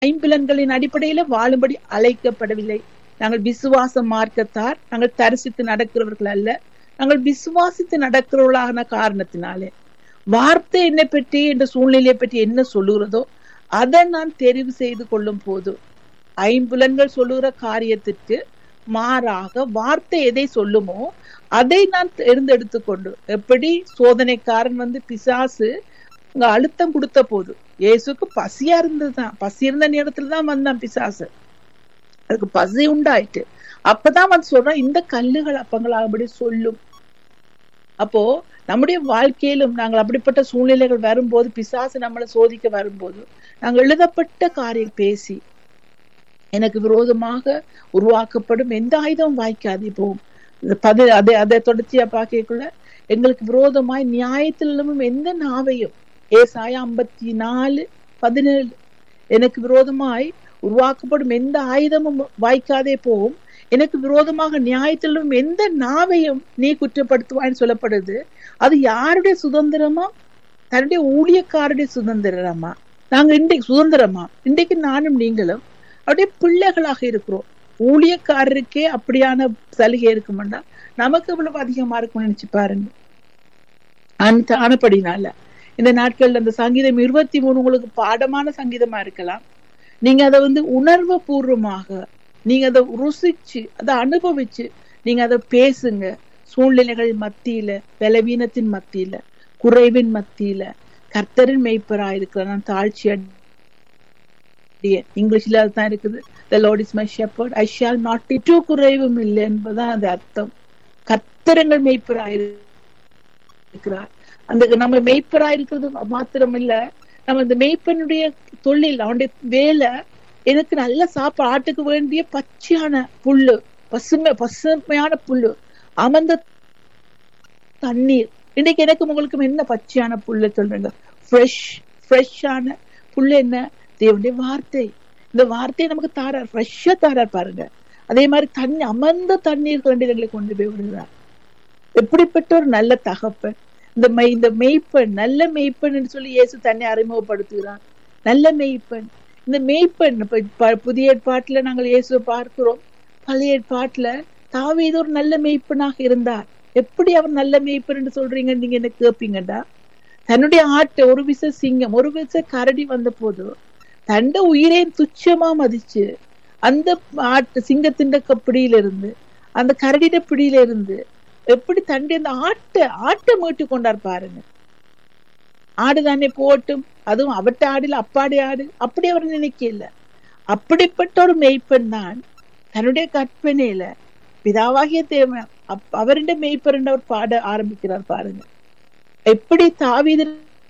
ஐம்புலன்களின் அடிப்படையில வாழும்படி அழைக்கப்படவில்லை நாங்கள் விசுவாச மார்க்கத்தார் நாங்கள் தரிசித்து நடக்கிறவர்கள் அல்ல நாங்கள் விசுவாசித்து நடக்கிறவர்களான காரணத்தினாலே வார்த்தை என்னை பற்றி என்ற சூழ்நிலையை பற்றி என்ன சொல்லுகிறதோ அதை நான் தெரிவு செய்து கொள்ளும் போது ஐம்புலன்கள் சொல்லுகிற காரியத்திற்கு மாறாக வார்த்தை எதை சொல்லுமோ அதை நான் தேர்ந்தெடுத்து கொண்டு எப்படி சோதனைக்காரன் வந்து பிசாசு அங்க அழுத்தம் கொடுத்த போது இயேசுக்கு பசியா இருந்ததுதான் பசி இருந்த நேரத்துல தான் வந்தான் பிசாசு அதுக்கு பசி உண்டாயிட்டு அப்பதான் வந்து சொல்றான் இந்த கல்லுகள் அப்பங்களாகபடி சொல்லும் அப்போ நம்முடைய வாழ்க்கையிலும் நாங்கள் அப்படிப்பட்ட சூழ்நிலைகள் வரும்போது பிசாசு நம்மளை சோதிக்க வரும்போது நாங்கள் எழுதப்பட்ட காரியம் பேசி எனக்கு விரோதமாக உருவாக்கப்படும் எந்த ஆயுதம் வாய்க்காது இப்போ பதி அதை அதை தொடர்ச்சியா பார்க்கக்குள்ள எங்களுக்கு விரோதமாய் நியாயத்திலும் எந்த நாவையும் ஏசாய ஐம்பத்தி நாலு பதினேழு எனக்கு விரோதமாய் உருவாக்கப்படும் எந்த ஆயுதமும் வாய்க்காதே போகும் எனக்கு விரோதமாக நியாயத்திலும் எந்த நாவையும் நீ குற்றப்படுத்துவான்னு சொல்லப்படுது அது யாருடைய சுதந்திரமா தன்னுடைய ஊழியக்காருடைய சுதந்திரமா நாங்க இன்றைக்கு சுதந்திரமா இன்றைக்கு நானும் நீங்களும் அப்படியே பிள்ளைகளாக இருக்கிறோம் ஊழியக்காரருக்கே அப்படியான சலுகை இருக்குமெண்டா நமக்கு இவ்வளவு அதிகமா இருக்கும்னு நினைச்சு பாருங்க அந்த ஆனப்படினால இந்த நாட்கள்ல அந்த சங்கீதம் இருபத்தி மூணு உங்களுக்கு பாடமான சங்கீதமா இருக்கலாம் நீங்க அதை வந்து உணர்வு பூர்வமாக நீங்க அதை ருசிச்சு அதை அனுபவிச்சு நீங்க அதை பேசுங்க சூழ்நிலைகள் மத்தியில பலவீனத்தின் மத்தியில குறைவின் மத்தியில கர்த்தரின் மெய்ப்பராக இருக்கிற நான் தாழ்ச்சி இங்கிலீஷ்ல அதுதான் இருக்குது the lord is my shepherd I shall not do குறைவும் இல்லை என்பதுதான் அது அர்த்தம் கர்த்தரங்கள் மெய்ப்பராக இருக்கிறார் அந்த நம்ம மெய்ப்பராக இருக்கிறது மாத்திரம் இல்ல நம்ம இந்த மெய்ப்பனுடைய தொழில் அவனுடைய வேலை எனக்கு நல்ல சாப்பாடு ஆட்டுக்கு வேண்டிய பச்சையான புல்லு பசுமை பசுமையான புல்லு அமர்ந்த தண்ணீர் இன்னைக்கு எனக்கு உங்களுக்கும் என்ன பச்சையான புல்லு சொல்றீங்க ஃப்ரெஷ் ஃப்ரெஷ்ஷான புல்லு என்ன தேவனுடைய வார்த்தை இந்த வார்த்தையை நமக்கு தாரார் ஃப்ரெஷ்ஷா தாரார் பாருங்க அதே மாதிரி தண்ணி அமர்ந்த தண்ணீர் கண்டிதங்களை கொண்டு போய் விடுகிறார் எப்படிப்பட்ட ஒரு நல்ல தகப்பன் இந்த மெய் இந்த மெய்ப்பெண் நல்ல மெய்ப்பெண் சொல்லி இயேசு தன்னை அறிமுகப்படுத்துகிறார் நல்ல மெய்ப்பெண் இந்த மெய்ப்பெண் புதிய ஏற்பாட்டுல நாங்கள் இயேசுவை பார்க்கிறோம் பழைய ஏற்பாட்டுல தாவீது ஒரு நல்ல மெய்ப்பெண்ணாக இருந்தார் எப்படி அவர் நல்ல மெய்ப்பெண் சொல்றீங்க நீங்க என்ன கேப்பீங்கடா தன்னுடைய ஆட்டை ஒரு விச சிங்கம் ஒரு விச கரடி வந்த போது தண்ட உயிரை துச்சமா மதிச்சு அந்த ஆட்டு சிங்கத்தின் பிடியில இருந்து அந்த கரடிட பிடியில இருந்து எப்படி தண்டி அந்த ஆட்டை ஆட்டை மீட்டு கொண்டார் பாருங்க ஆடு தானே போட்டும் அதுவும் அவட்ட ஆடுல அப்பாடி ஆடு அப்படி அவர் நினைக்கல அப்படிப்பட்ட ஒரு மெய்ப்பெண் தான் தன்னுடைய கற்பனையில பிதாவாகிய தேவன் அவருடைய மெய்ப்பெருண்ட அவர் பாட ஆரம்பிக்கிறார் பாருங்க எப்படி தாவீத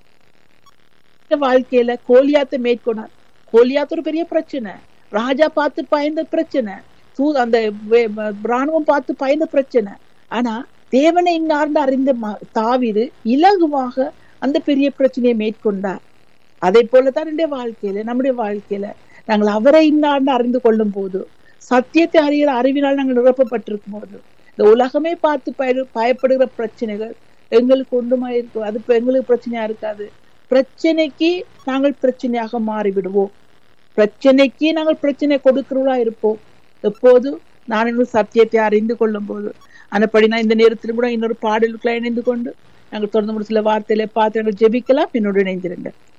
வாழ்க்கையில கோலியாத்தை மேற்கொண்டார் கோலியாத்து ஒரு பெரிய பிரச்சனை ராஜா பார்த்து பயந்த பிரச்சனை தூ அந்த ராணுவம் பார்த்து பயந்த பிரச்சனை ஆனா தேவனை இன்னார்ந்து அறிந்த தாவிது இலகுவாக அந்த பெரிய பிரச்சனையை மேற்கொண்டார் அதே போலதான் என்னுடைய வாழ்க்கையில நம்முடைய வாழ்க்கையில நாங்கள் அவரை இன்னார்ந்து அறிந்து கொள்ளும் போது சத்தியத்தை அறிகிற அறிவினால் நாங்கள் நிரப்பப்பட்டிருக்கும் போது இந்த உலகமே பார்த்து பய பயப்படுகிற பிரச்சனைகள் எங்களுக்கு ஒன்றுமா இருக்கும் அது இப்ப எங்களுக்கு பிரச்சனையா இருக்காது பிரச்சனைக்கு நாங்கள் பிரச்சனையாக மாறிவிடுவோம் பிரச்சனைக்கு நாங்கள் பிரச்சனை கொடுக்கிறவளா இருப்போம் எப்போது நான் இன்னும் சத்தியத்தை அறிந்து கொள்ளும் போது அந்தப்படி நான் இந்த நேரத்திலும் கூட இன்னொரு பாடலுக்குள்ள இணைந்து கொண்டு நாங்கள் தொடர்ந்து சில வார்த்தையில பார்த்து நாங்கள் ஜெபிக்கலாம் என்னோடு இணைந்திருங்க